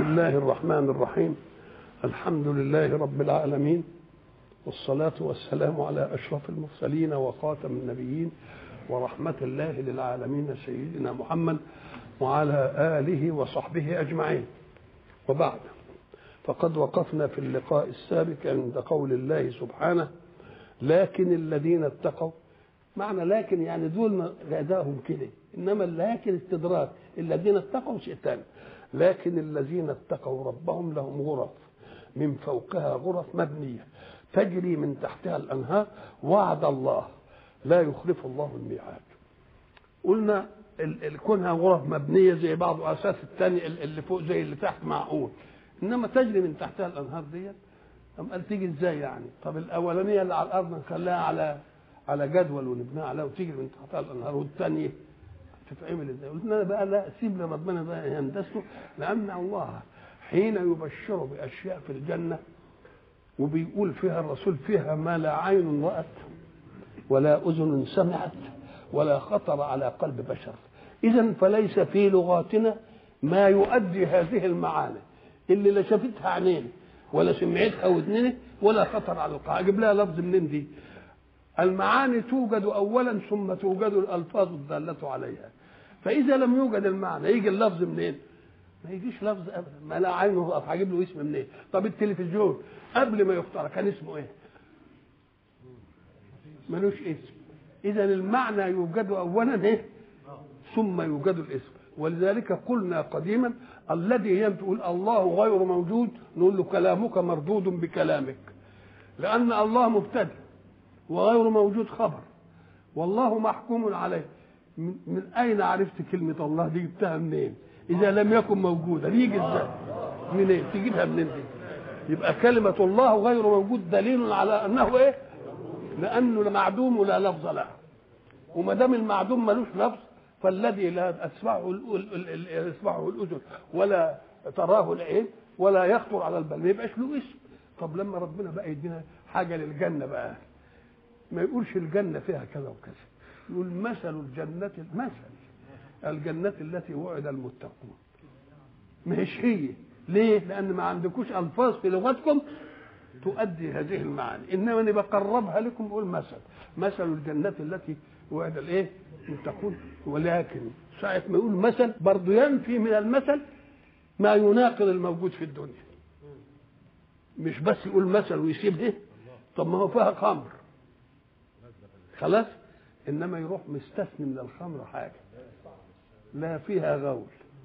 الله الرحمن الرحيم الحمد لله رب العالمين والصلاة والسلام على أشرف المرسلين وخاتم النبيين ورحمة الله للعالمين سيدنا محمد وعلى آله وصحبه أجمعين وبعد فقد وقفنا في اللقاء السابق عند قول الله سبحانه لكن الذين اتقوا معنى لكن يعني دول غداهم كده انما لكن استدراك الذين اتقوا شيء ثاني لكن الذين اتقوا ربهم لهم غرف من فوقها غرف مبنيه تجري من تحتها الانهار وعد الله لا يخلف الله الميعاد قلنا كونها غرف مبنيه زي بعض اساس الثاني اللي فوق زي اللي تحت معقول انما تجري من تحتها الانهار ديت أم قال تيجي ازاي يعني طب الاولانيه اللي على الارض نخليها على على جدول ونبنيها عليها وتيجي من تحتها الانهار والثانيه تتعمل ازاي قلنا بقى لا سيب لربنا بقى يندسه لان الله حين يبشر باشياء في الجنه وبيقول فيها الرسول فيها ما لا عين رأت ولا أذن سمعت ولا خطر على قلب بشر إذا فليس في لغاتنا ما يؤدي هذه المعاني اللي لا شافتها عينين ولا سمعتها ودنين ولا خطر على القلب أجيب لها لفظ منين دي المعاني توجد أولا ثم توجد الألفاظ الدالة عليها فإذا لم يوجد المعنى يجي اللفظ منين ما يجيش لفظ ابدا ما لا عينه رأت هجيب له اسم منين طب التلفزيون قبل ما يخترع كان اسمه ايه ملوش اسم اذا المعنى يوجد اولا ايه ثم يوجد الاسم ولذلك قلنا قديما الذي يقول الله غير موجود نقول له كلامك مردود بكلامك لان الله مبتدا وغير موجود خبر والله محكوم عليه من اين عرفت كلمه الله دي جبتها منين اذا لم يكن موجودا يجي ازاي منين تجيبها منين دي يبقى كلمة الله غير موجود دليل على أنه إيه؟ لأنه معدوم ولا لفظ له وما دام المعدوم ملوش لفظ فالذي لا تسمعه يسمعه الأذن ولا تراه العين ولا يخطر على البال ما يبقاش له اسم طب لما ربنا بقى يدينا حاجة للجنة بقى ما يقولش الجنة فيها كذا وكذا يقول مثل الجنة مثل الجنة التي وعد المتقون مش هي ليه؟ لأن ما عندكوش ألفاظ في لغتكم تؤدي هذه المعاني، إنما أنا بقربها لكم بقول مثل، مثل الجنة التي وعد الإيه؟ المتقون ولكن ساعة ما يقول مثل برضه ينفي من المثل ما يناقض الموجود في الدنيا. مش بس يقول مثل ويسيب إيه؟ طب ما هو فيها خمر. خلاص؟ إنما يروح مستثني من الخمر حاجة. لا فيها غول.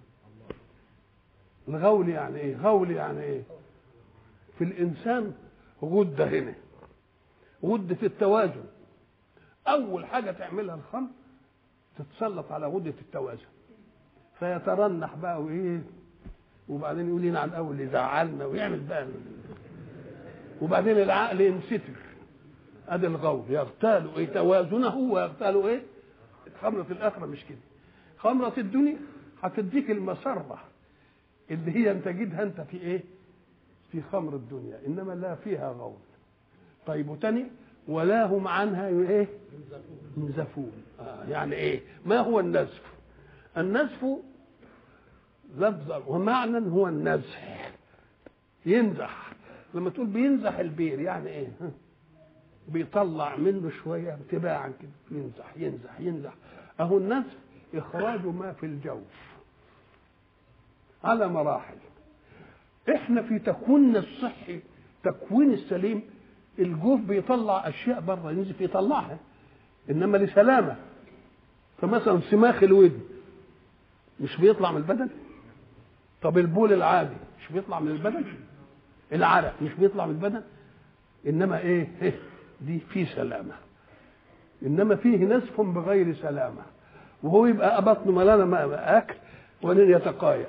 الغول يعني ايه غول يعني ايه في الانسان غده هنا غده في التوازن اول حاجه تعملها الخمر تتسلط على غده التوازن فيترنح بقى وايه وبعدين يقول لنا عن اول يزعلنا ويعمل بقى وبعدين العقل ينستر ادي الغول يغتال ايه توازنه ويغتال ايه خمرة الاخره مش كده خمرة الدنيا هتديك المسره اللي هي انت تجدها انت في ايه في خمر الدنيا انما لا فيها غول طيب وتاني ولا هم عنها ايه ينزفون آه يعني ايه ما هو النزف النزف لفظا ومعنى هو النزح ينزح لما تقول بينزح البير يعني ايه بيطلع منه شويه تباعا كده ينزح ينزح ينزح اهو النزف اخراج ما في الجوف على مراحل احنا في تكويننا الصحي تكوين السليم الجوف بيطلع اشياء بره ينزف يطلعها انما لسلامه فمثلا سماخ الودن مش بيطلع من البدن طب البول العادي مش بيطلع من البدن العرق مش بيطلع من البدن انما ايه, إيه؟ دي في سلامه انما فيه نزف بغير سلامه وهو يبقى بطنه ملانه اكل وبعدين يتقايع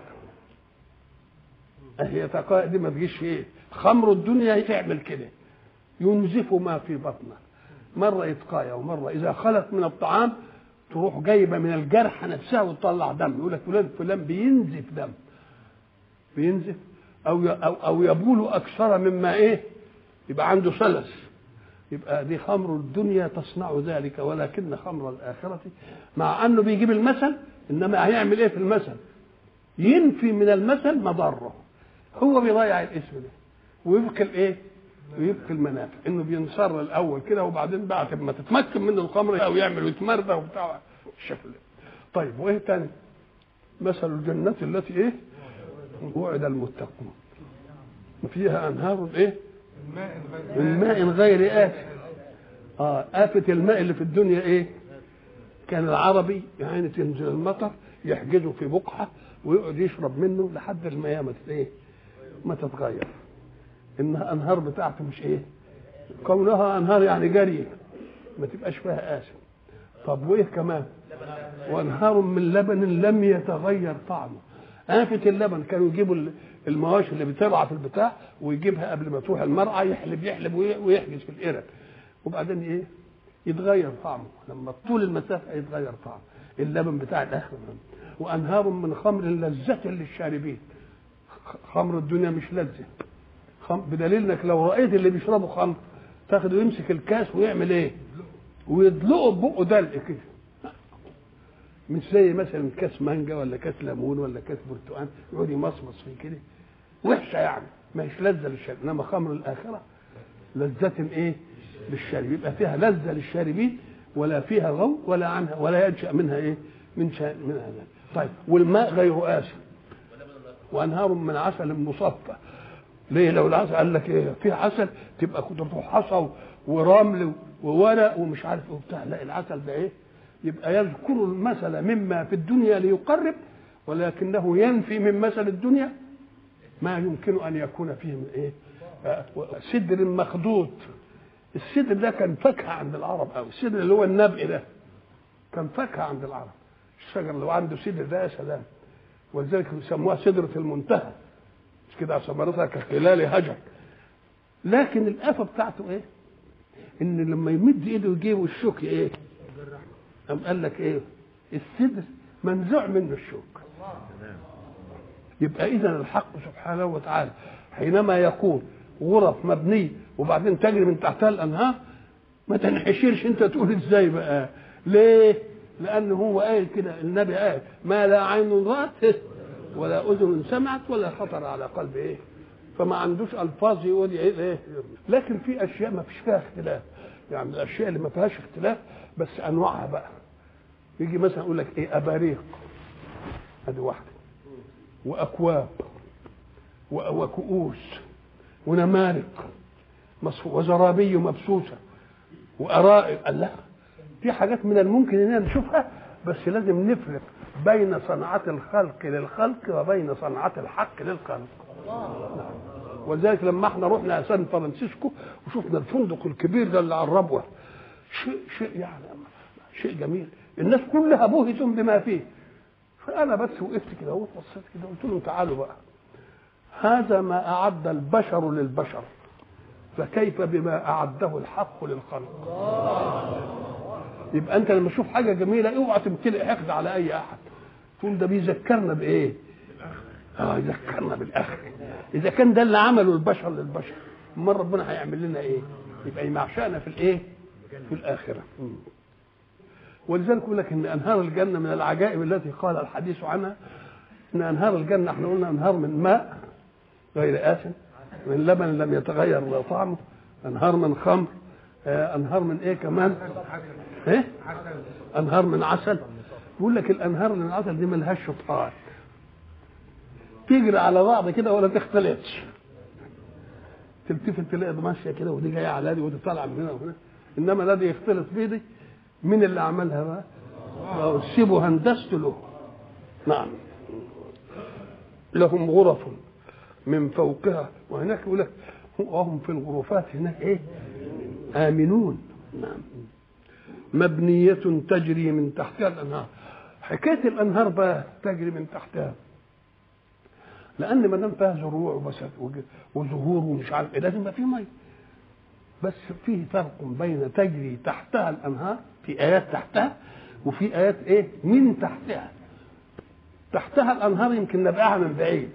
هي تقاء دي ما تجيش ايه خمر الدنيا تعمل كده ينزف ما في بطنه مره يتقايا ومره اذا خلت من الطعام تروح جايبه من الجرح نفسها وتطلع دم يقول لك فلان فلان بينزف دم بينزف او او او يبول اكثر مما ايه يبقى عنده سلس يبقى دي خمر الدنيا تصنع ذلك ولكن خمر الاخره مع انه بيجيب المثل انما هيعمل ايه في المثل ينفي من المثل مضره هو بيضيع الاسم ده ويبقي الايه؟ ويبقي المنافع انه بينصر الاول كده وبعدين بعد ما تتمكن منه الخمر او يعمل ويتمردى وبتاع الشكل ده طيب وايه تاني؟ مثل الجنة التي ايه؟ وعد المتقون فيها انهار ايه؟ من ماء غير آسف اه آفة الماء اللي في الدنيا ايه؟ كان العربي يعني تنزل المطر يحجزه في بقعة ويقعد يشرب منه لحد المياه ما ايه؟ ما تتغير انها انهار بتاعته مش ايه؟ كونها انهار يعني جاريه ما تبقاش فيها آسف طب وايه كمان؟ وانهار من لبن لم يتغير طعمه آفة اللبن كانوا يجيبوا المواشي اللي بترعى في البتاع ويجيبها قبل ما تروح المرعى يحلب يحلب ويحجز في القرب وبعدين ايه يتغير طعمه لما طول المسافه يتغير طعمه اللبن بتاع الاخر وانهار من خمر لذة للشاربين خمر الدنيا مش لذة بدليل انك لو رايت اللي بيشربوا خمر تاخده يمسك الكاس ويعمل ايه ويدلقه ببقه دلق كده مش زي مثلا كاس مانجا ولا كاس ليمون ولا كاس برتقال يقعد يمصمص فيه كده وحشه يعني ما هيش لذه للشارب انما خمر الاخره لذة ايه؟ للشارب يبقى فيها لذة للشاربين ولا فيها غو ولا عنها ولا ينشأ منها ايه؟ من شأن منها ذلك. طيب والماء غير آسن وانهار من عسل مصفى ليه لو العسل قال لك ايه في عسل تبقى كنت تروح حصى ورمل وورق ومش عارف وبتاع لا العسل ده ايه يبقى يذكر المثل مما في الدنيا ليقرب ولكنه ينفي من مثل الدنيا ما يمكن ان يكون فيه من ايه سدر مخدود السدر ده كان فاكهه عند العرب قوي السدر اللي هو النبق ده كان فاكهه عند العرب الشجر اللي عنده سدر ده يا سلام ولذلك بيسموها سدرة المنتهى مش كده ثمرتها كخلال هجر لكن الآفة بتاعته ايه؟ ان لما يمد ايده يجيب الشوك ايه؟ قام قال لك ايه؟ السدر منزوع منه الشوك يبقى اذا الحق سبحانه وتعالى حينما يقول غرف مبنيه وبعدين تجري من تحتها الانهار ما تنحشرش انت تقول ازاي بقى ليه لان هو قال كده النبي قال ما لا عين رات ولا اذن سمعت ولا خطر على قلب ايه فما عندوش الفاظ يقول ايه ايه لكن في اشياء ما فيش فيها اختلاف يعني الاشياء اللي ما فيهاش اختلاف بس انواعها بقى يجي مثلا يقول لك ايه اباريق ادي واحده واكواب وكؤوس ونمارق وزرابي مبسوسه وارائق قال لا في حاجات من الممكن اننا نشوفها بس لازم نفرق بين صنعة الخلق للخلق وبين صنعة الحق للخلق ولذلك لما احنا رحنا سان فرانسيسكو وشفنا الفندق الكبير ده اللي على الربوه شيء شيء يعني شيء جميل الناس كلها بهت بما فيه فانا بس وقفت كده وبصيت كده قلت لهم تعالوا بقى هذا ما اعد البشر للبشر فكيف بما اعده الحق للخلق يبقى انت لما تشوف حاجه جميله اوعى تمتلئ حقد على اي احد تقول ده بيذكرنا بايه اه يذكرنا بالاخر اذا كان ده اللي عمله البشر للبشر امال ربنا هيعمل لنا ايه يبقى يمعشانا في الايه في الاخره ولذلك يقول لك ان انهار الجنه من العجائب التي قال الحديث عنها ان انهار الجنه احنا قلنا انهار من ماء غير آسن من لبن لم يتغير طعمه انهار من خمر انهار من ايه كمان ايه انهار من عسل يقول لك الانهار من العسل دي ملهاش شطآن تجري على بعض كده ولا تختلطش تلتفت تلاقي دي ماشيه كده ودي جايه على دي ودي طالعه من هنا وهنا انما الذي يختلط بيدي مين اللي عملها بقى؟ سيبوا هندسته له نعم لهم غرف من فوقها وهناك يقول لك وهم في الغرفات هناك ايه؟ آمنون نعم مبنية تجري من تحتها الأنهار حكاية الأنهار بقى تجري من تحتها لأن ما دام فيها زروع وزهور ومش عارف إيه لازم يبقى فيه مية بس فيه فرق بين تجري تحتها الأنهار في آيات تحتها وفي آيات إيه من تحتها تحتها الأنهار يمكن نبقاها من بعيد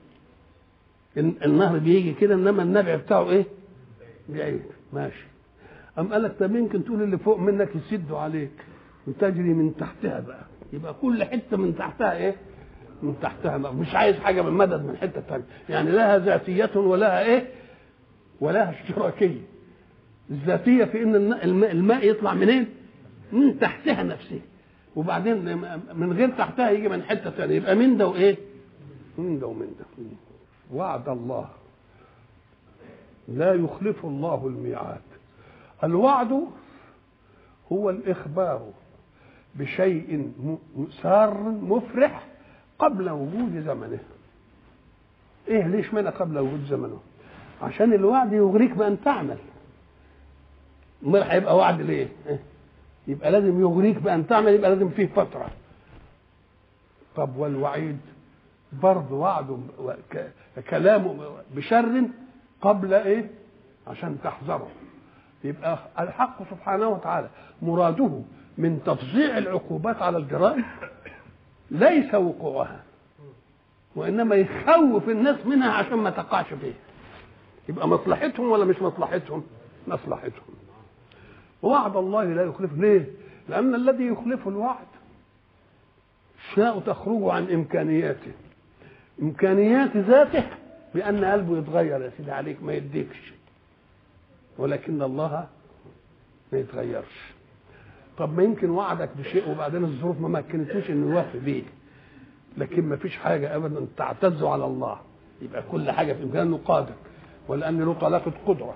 النهر بيجي كده إنما النبع بتاعه إيه بعيد ماشي أم قال لك طب يمكن تقول اللي فوق منك يسدوا عليك وتجري من تحتها بقى يبقى كل حته من تحتها ايه؟ من تحتها مش عايز حاجه من مدد من حته ثانيه يعني لها ذاتيه ولها ايه ولها اشتراكيه الذاتيه في ان الماء, الماء يطلع منين من تحتها نفسه وبعدين من غير تحتها يجي من حته ثانيه يبقى من ده وايه من ده ومن ده وعد الله لا يخلف الله الميعاد الوعد هو الإخبار بشيء سار مفرح قبل وجود زمنه ايه ليش معنى قبل وجود زمنه عشان الوعد يغريك بان تعمل امال هيبقى وعد ليه إيه؟ يبقى لازم يغريك بان تعمل يبقى لازم فيه فتره طب والوعيد برضه وعد كلامه بشر قبل ايه عشان تحذره يبقى الحق سبحانه وتعالى مراده من تفظيع العقوبات على الجرائم ليس وقوعها وانما يخوف الناس منها عشان ما تقعش فيها يبقى مصلحتهم ولا مش مصلحتهم مصلحتهم وعد الله لا يخلف ليه لان الذي يخلف الوعد شاء تخرج عن امكانياته امكانيات ذاته بان قلبه يتغير يا سيدي عليك ما يديكش ولكن الله ما يتغيرش طب ما يمكن وعدك بشيء وبعدين الظروف ما مكنتوش انه يوفي بيه لكن ما فيش حاجه ابدا تعتز على الله يبقى كل حاجه في امكانه قادر ولان له طلاقه قدره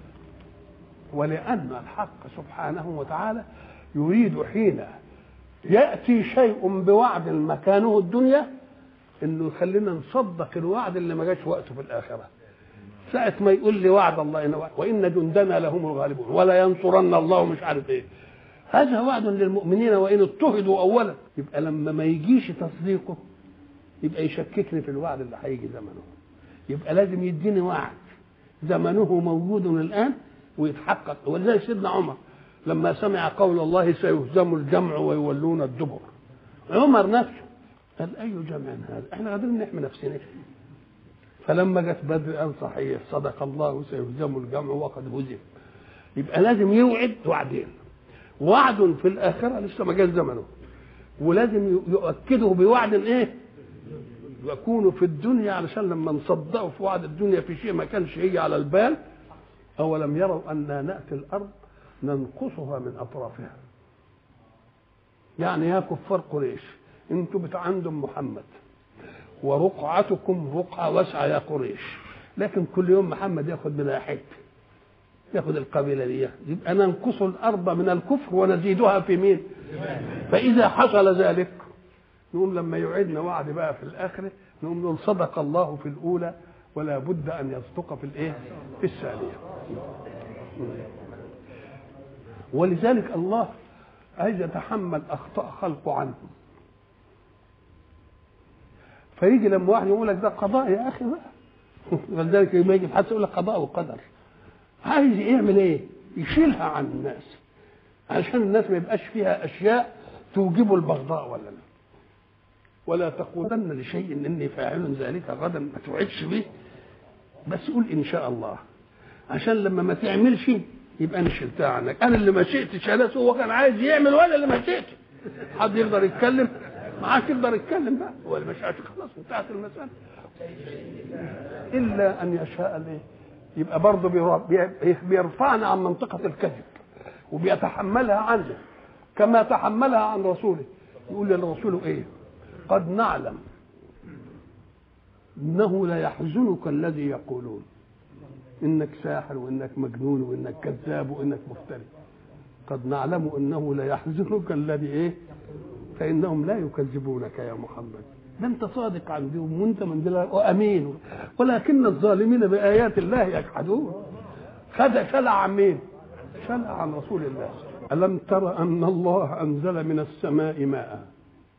ولان الحق سبحانه وتعالى يريد حين ياتي شيء بوعد مكانه الدنيا انه يخلينا نصدق الوعد اللي ما جاش وقته في الاخره ساعة ما يقول لي وعد الله إن وعد وإن جندنا لهم الغالبون ولا ينصرن الله مش عارف إيه هذا وعد للمؤمنين وإن اضطهدوا أولا يبقى لما ما يجيش تصديقه يبقى يشككني في الوعد اللي هيجي زمنه يبقى لازم يديني وعد زمنه موجود الآن ويتحقق ولذلك سيدنا عمر لما سمع قول الله سيهزم الجمع ويولون الدبر عمر نفسه قال أي جمع هذا احنا قادرين نحمي نفسنا فلما جت بدر قال صحيح صدق الله سيهزم الجمع وقد هزم يبقى لازم يوعد وعدين وعد في الآخرة لسه ما جاش زمنه ولازم يؤكده بوعد ايه يكون في الدنيا علشان لما نصدقه في وعد الدنيا في شيء ما كانش يجي على البال أولم يروا أنا نأتي الأرض ننقصها من أطرافها يعني يا كفار قريش انتوا بتعندم محمد ورقعتكم رقعة واسعة يا قريش لكن كل يوم محمد ياخذ منها حته ياخذ القبيلة دي يبقى ننقص الأرض من الكفر ونزيدها في مين فإذا حصل ذلك نقوم لما يعيدنا وعد بقى في الآخرة نقوم نقول صدق الله في الأولى ولا بد أن يصدق في الإيه في الثانية ولذلك الله عايز يتحمل أخطاء خلقه عنهم فيجي لما واحد يقول لك ده قضاء يا اخي بقى ولذلك لما يجي حد يقول لك قضاء وقدر عايز يعمل ايه؟ يشيلها عن الناس عشان الناس ما يبقاش فيها اشياء توجب البغضاء ولا لا ولا تقولن لشيء اني فاعل ذلك غدا ما توعدش به بس قول ان شاء الله عشان لما ما تعملش يبقى انا شلتها عنك انا اللي ما شئتش انا هو كان عايز يعمل وانا اللي ما شئت حد يقدر يتكلم ما عادش يقدر يتكلم بقى هو اللي مش عارف خلاص انتهت المسألة إلا أن يشاء الايه يبقى برضه بيرفعنا عن منطقة الكذب وبيتحملها عنه كما تحملها عن رسوله يقول للرسول ايه قد نعلم انه لا يحزنك الذي يقولون انك ساحر وانك مجنون وانك كذاب وانك مفتري قد نعلم انه لا يحزنك الذي ايه فانهم لا يكذبونك يا محمد ده انت صادق عندهم وانت من دلال وامين ولكن الظالمين بايات الله يجحدون خد شلع عن مين؟ شلع عن رسول الله الم تر ان الله انزل من السماء ماء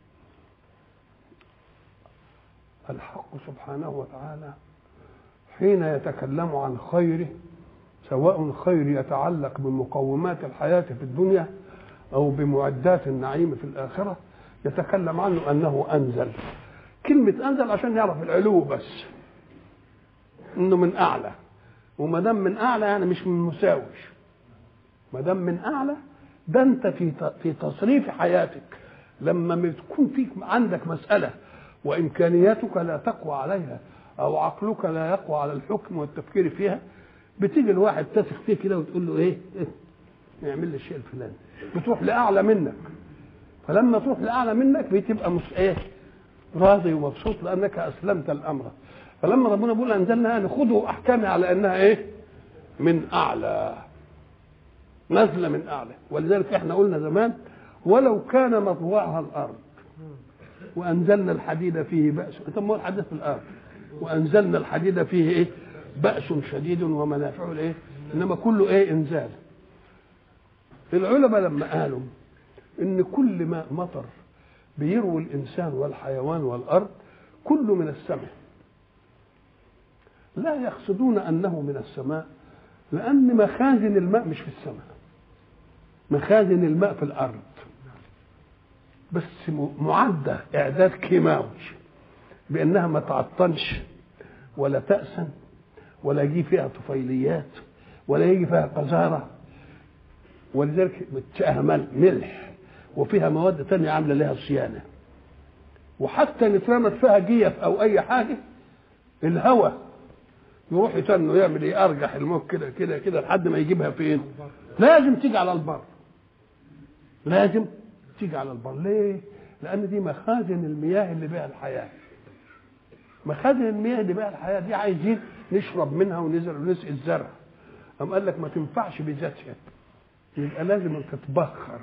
الحق سبحانه وتعالى حين يتكلم عن خيره سواء خير يتعلق بمقومات الحياه في الدنيا او بمعدات النعيم في الاخره يتكلم عنه انه انزل كلمه انزل عشان يعرف العلو بس انه من اعلى وما دام من اعلى يعني مش من مساوش ما دام من اعلى ده انت في في تصريف حياتك لما بتكون فيك عندك مساله وامكانياتك لا تقوى عليها او عقلك لا يقوى على الحكم والتفكير فيها بتيجي الواحد تثق فيه كده وتقول له ايه, إيه؟ اعمل لي الشيء الفلاني بتروح لاعلى منك فلما تروح لاعلى منك بتبقى مش ايه راضي ومبسوط لانك اسلمت الامر فلما ربنا بيقول انزلنا يعني خذوا احكامي على انها ايه من اعلى نزل من اعلى ولذلك احنا قلنا زمان ولو كان مطوعها الارض وانزلنا الحديد فيه باس طب ما هو الحديد في الارض وانزلنا الحديد فيه ايه باس شديد ومنافع الايه انما كله ايه انزال العلماء لما قالوا ان كل ما مطر بيروي الانسان والحيوان والارض كله من السماء لا يقصدون انه من السماء لان مخازن الماء مش في السماء مخازن الماء في الارض بس معده اعداد كيماوي بانها ما تعطلش ولا تأسن ولا يجي فيها طفيليات ولا يجي فيها قذاره ولذلك بتشقها ملح وفيها مواد تانية عامله لها صيانه وحتى ان اترمت فيها جيف او اي حاجه الهواء يروح يتنه يعمل ايه ارجح الموت كده كده كده لحد ما يجيبها فين لازم تيجي على البر لازم تيجي على البر ليه لان دي مخازن المياه اللي بها الحياه مخازن المياه اللي بها الحياه دي عايزين نشرب منها ونزرع ونسقي الزرع قام قال لك ما تنفعش بذاتها يبقى لازم تتبخر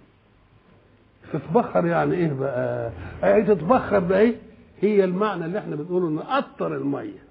تتبخر يعني ايه بقى يعني تتبخر ده ايه هي المعنى اللي احنا بنقوله ان قطر الميه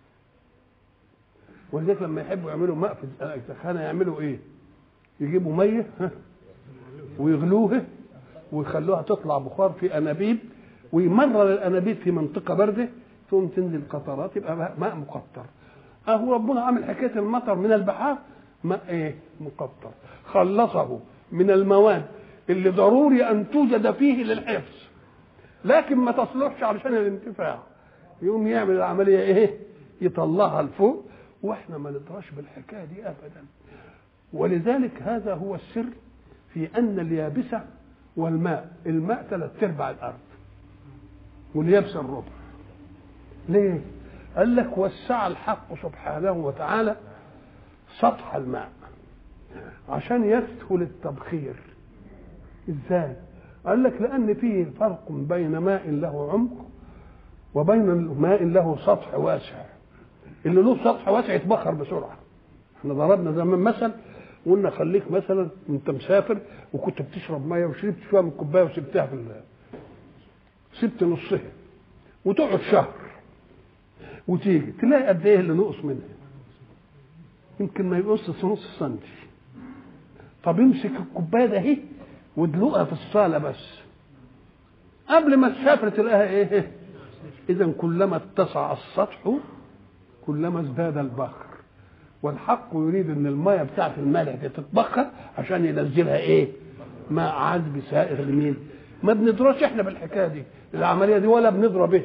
ولذلك لما يحبوا يعملوا ماء في السخانه يعملوا ايه يجيبوا ميه ويغلوها ويخلوها تطلع بخار في انابيب ويمرر الانابيب في منطقه بارده ثم تنزل قطرات يبقى ماء مقطر اهو ربنا عامل حكايه المطر من البحار ماء ايه مقطر خلصه من المواد اللي ضروري ان توجد فيه للحفظ لكن ما تصلحش علشان الانتفاع يقوم يعمل العمليه ايه يطلعها لفوق واحنا ما ندراش بالحكايه دي ابدا ولذلك هذا هو السر في ان اليابسه والماء الماء ثلاث ارباع الارض واليابسه الربع ليه قال لك وسع الحق سبحانه وتعالى سطح الماء عشان يسهل التبخير ازاي قال لك لان فيه فرق بين ماء له عمق وبين ماء له سطح واسع اللي له سطح واسع يتبخر بسرعه احنا ضربنا زمان مثل قلنا خليك مثلا انت مسافر وكنت بتشرب ميه وشربت شويه من الكوبايه وسبتها في سبت نصها وتقعد شهر وتيجي تلاقي قد ايه اللي نقص منها يمكن ما يقص نص سنتي طب امسك الكوبايه ده اهي وادلقها في الصاله بس قبل ما تسافر تلاقيها ايه اذا كلما اتسع السطح كلما ازداد البخر والحق يريد ان الميه بتاعت الملح دي تتبخر عشان ينزلها ايه ماء عذب سائر لمين ما بندرسش احنا بالحكايه دي العمليه دي ولا بندرى بها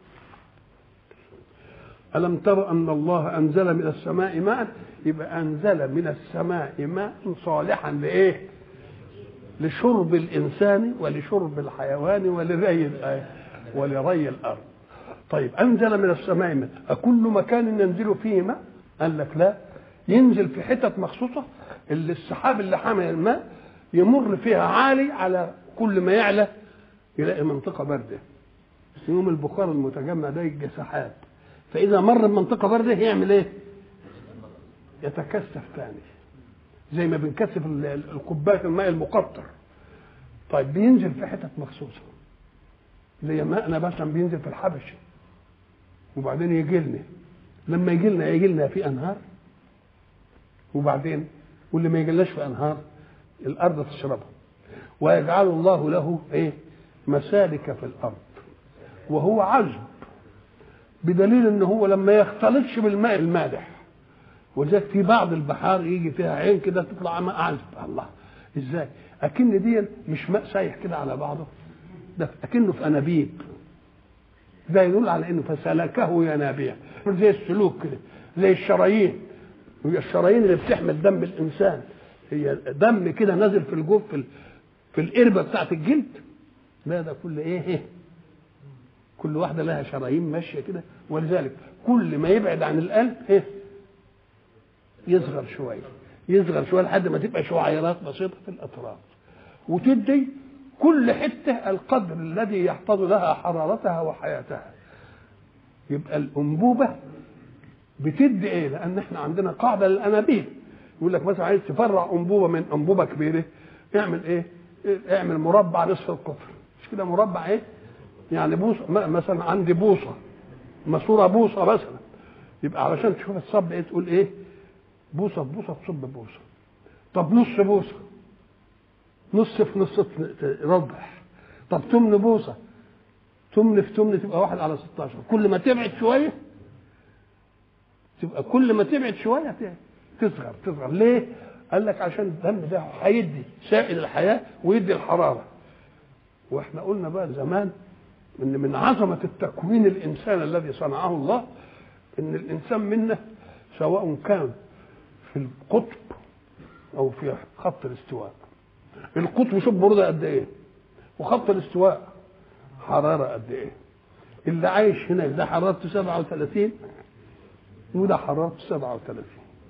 ألم تر أن الله أنزل من السماء ماء يبقى أنزل من السماء ماء صالحا لإيه؟ لشرب الإنسان ولشرب الحيوان ولري ولري الأرض. طيب أنزل من السماء ماء، أكل مكان ينزل فيه ماء؟ قال لك لا ينزل في حتت مخصوصة اللي السحاب اللي حامل الماء يمر فيها عالي على كل ما يعلى يلاقي منطقة باردة. يوم البخار المتجمع ده يجي سحاب فاذا مر بمنطقه بارده يعمل ايه يتكثف ثاني زي ما بنكثف الكوبايه الماء المقطر طيب بينزل في حتت مخصوصه زي ماءنا مثلا بينزل في الحبش وبعدين يجي لنا لما يجي لنا يجي لنا في انهار وبعدين واللي ما يجيلناش في انهار الارض تشربها ويجعل الله له ايه مسالك في الارض وهو عذب بدليل ان هو لما يختلطش بالماء المالح وذلك في بعض البحار يجي فيها عين كده تطلع ماء عذب الله ازاي اكن دي مش ماء سايح كده على بعضه ده اكنه في انابيب ده يدل على انه فسلكه ينابيع زي السلوك كده زي الشرايين هي الشرايين اللي بتحمل دم الانسان هي دم كده نازل في الجوف في, في القربه بتاعت الجلد لا ده كل ايه كل واحده لها شرايين ماشيه كده ولذلك كل ما يبعد عن القلب ايه يصغر شويه يصغر شويه لحد ما تبقى شعيرات بسيطه في الاطراف وتدي كل حته القدر الذي يحفظ لها حرارتها وحياتها يبقى الانبوبه بتدي ايه لان احنا عندنا قاعده للانابيب يقول لك مثلا عايز تفرع انبوبه من انبوبه كبيره اعمل ايه اعمل مربع نصف القطر مش كده مربع ايه يعني بوصه مثلا عندي بوصه ماسوره بوصه مثلا يبقى علشان تشوف الصب ايه تقول ايه بوصه في بوصه تصب بوصه طب نص بوصه نص في نص ربع طب تمن بوصه تمن في تمن تبقى واحد على 16 كل ما تبعد شويه تبقى كل ما تبعد شويه تصغر تصغر ليه؟ قال لك عشان الدم ده هيدي سائل الحياه ويدي الحراره واحنا قلنا بقى زمان ان من عظمه التكوين الانسان الذي صنعه الله ان الانسان منا سواء كان في القطب او في خط الاستواء القطب شوف برودة قد ايه وخط الاستواء حرارة قد ايه اللي عايش هناك ده حرارته 37 وده حرارته 37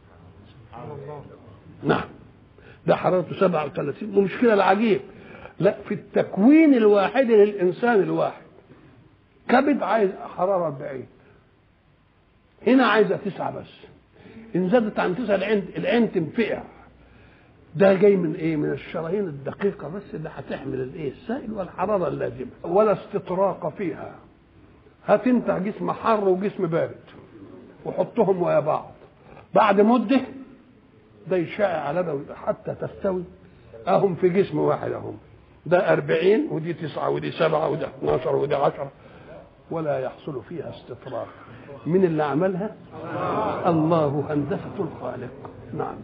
نعم ده حرارته 37 والمشكلة العجيب لا في التكوين الواحد للإنسان الواحد كبد عايز حرارة 40 هنا عايزة تسعة بس إن زادت عن تسعة العين العين تنفقع ده جاي من ايه؟ من الشرايين الدقيقة بس اللي هتحمل الايه؟ السائل والحرارة اللازمة ولا استطراق فيها. هات انت جسم حر وجسم بارد وحطهم ويا بعض. بعد مدة ده يشع على ده حتى تستوي اهم في جسم واحد اهم. ده أربعين ودي تسعة ودي سبعة ودي 12 ودي عشرة ولا يحصل فيها استطراق. من اللي عملها؟ الله هندسة الخالق. نعم.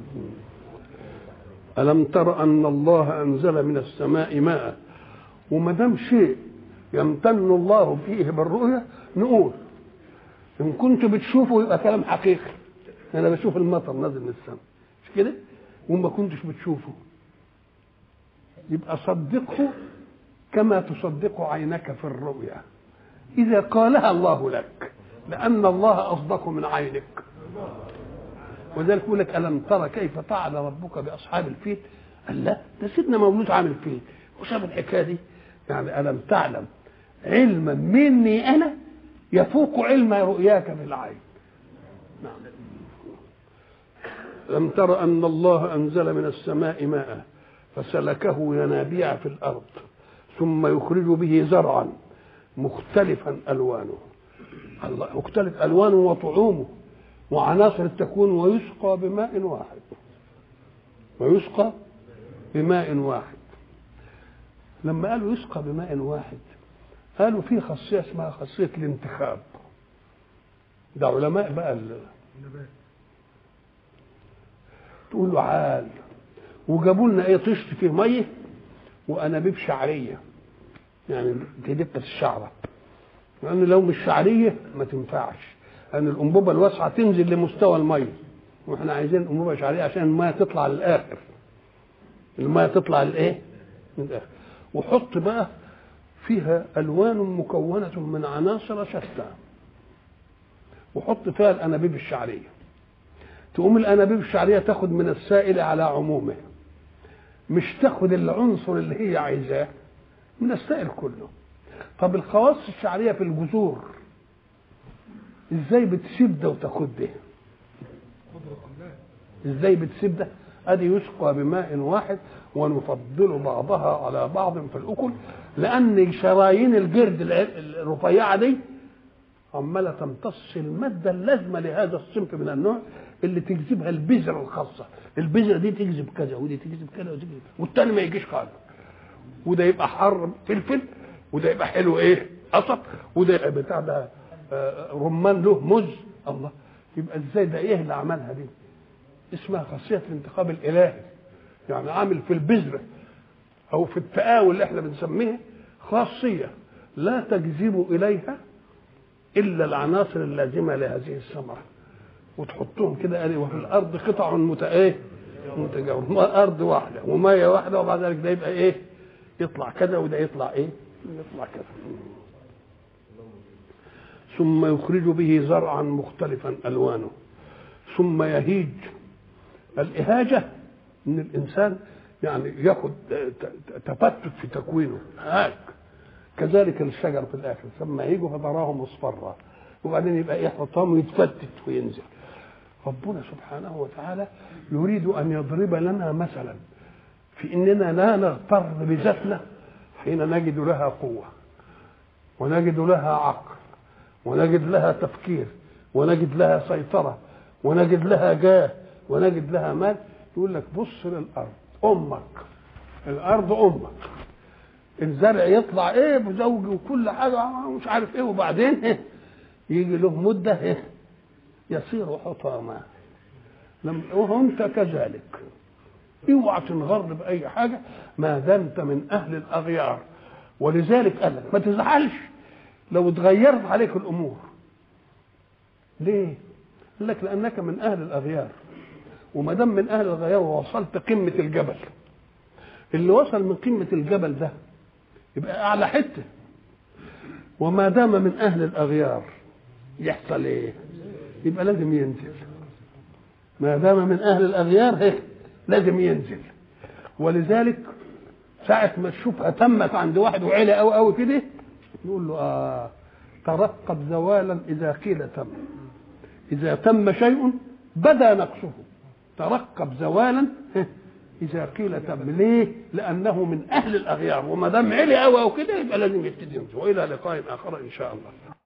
ألم تر أن الله أنزل من السماء ماء وما دام شيء يمتن الله فيه بالرؤية نقول إن كنتوا بتشوفوا يبقى كلام حقيقي أنا بشوف المطر نازل من السماء مش كده؟ وما كنتش بتشوفه يبقى صدقه كما تصدق عينك في الرؤيا إذا قالها الله لك لأن الله أصدق من عينك وذلك يقول لك الم ترى كيف فعل ربك باصحاب الفيل؟ قال لا ده سيدنا مولود عامل فيل وشاف الحكايه دي يعني الم تعلم علما مني انا يفوق علم رؤياك بالعين. نعم. لم تر ان الله انزل من السماء ماء فسلكه ينابيع في الارض ثم يخرج به زرعا مختلفا الوانه الله مختلف الوانه وطعومه وعناصر التكوين ويسقى بماء واحد ويسقى بماء واحد لما قالوا يسقى بماء واحد قالوا في خاصية اسمها خاصية الانتخاب ده علماء بقى تقول له عال وجابوا لنا ايه طشت فيه ميه وانابيب شعريه يعني دي دبه الشعره لان لو مش شعريه ما تنفعش ان الانبوبه الواسعه تنزل لمستوى الميه واحنا عايزين انبوبه شعريه عشان الميه تطلع للاخر الميه تطلع لايه من الاخر وحط بقى فيها الوان مكونه من عناصر شتى وحط فيها الانابيب الشعريه تقوم الانابيب الشعريه تاخد من السائل على عمومه مش تاخد العنصر اللي هي عايزاه من السائل كله طب الخواص الشعريه في الجذور ازاي بتسيب ده وتاخد ده ازاي بتسيب ده ادي يسقى بماء واحد ونفضل بعضها على بعض في الاكل لان شرايين الجرد الرفيعه دي عماله تمتص الماده اللازمه لهذا الصنف من النوع اللي تجذبها البذره الخاصه البذره دي تجذب كذا ودي تجذب كذا ودي تجذب والتاني ما يجيش خالص وده يبقى حر فلفل وده يبقى حلو ايه قصب وده يبقى بتاع ده رمان له مز الله يبقى ازاي ده ايه اللي عملها دي اسمها خاصيه الانتخاب الالهي يعني عامل في البذره او في التآول اللي احنا بنسميه خاصيه لا تجذب اليها الا العناصر اللازمه لهذه الثمره وتحطهم كده قال وفي الارض قطع مت ايه متجاورة ارض واحده وميه واحده وبعد ذلك ده يبقى ايه يطلع كذا وده يطلع ايه يطلع كذا ثم يخرج به زرعا مختلفا الوانه ثم يهيج الاهاجه ان الانسان يعني ياخد تفتت في تكوينه هاج كذلك الشجر في الاخر ثم يهيج فتراه مصفرا وبعدين يبقى ايه حطام ويتفتت وينزل ربنا سبحانه وتعالى يريد ان يضرب لنا مثلا في اننا لا نغتر بذاتنا حين نجد لها قوه ونجد لها عقل ونجد لها تفكير ونجد لها سيطره ونجد لها جاه ونجد لها مال يقول لك بص للارض امك الارض امك الزرع يطلع ايه بزوج وكل حاجه مش عارف ايه وبعدين إيه يجي له مده إيه يصير حطاما لم وانت كذلك اوعى تنغر باي حاجه ما دمت من اهل الاغيار ولذلك قال لك ما تزعلش لو اتغيرت عليك الامور ليه؟ قال لك لانك من اهل الاغيار وما دام من اهل الغيار ووصلت قمه الجبل اللي وصل من قمه الجبل ده يبقى اعلى حته وما دام من اهل الاغيار يحصل ايه؟ يبقى لازم ينزل ما دام من اهل الاغيار هيك لازم ينزل ولذلك ساعة ما الشبهة تمت عند واحد وعلى قوي قوي كده يقول له آه ترقب زوالا إذا قيل تم إذا تم شيء بدا نقصه ترقب زوالا إذا قيل تم ليه؟ لأنه من أهل الأغيار وما دام علي قوي أو كده يبقى لازم يبتدي ينزل وإلى لقاء آخر إن شاء الله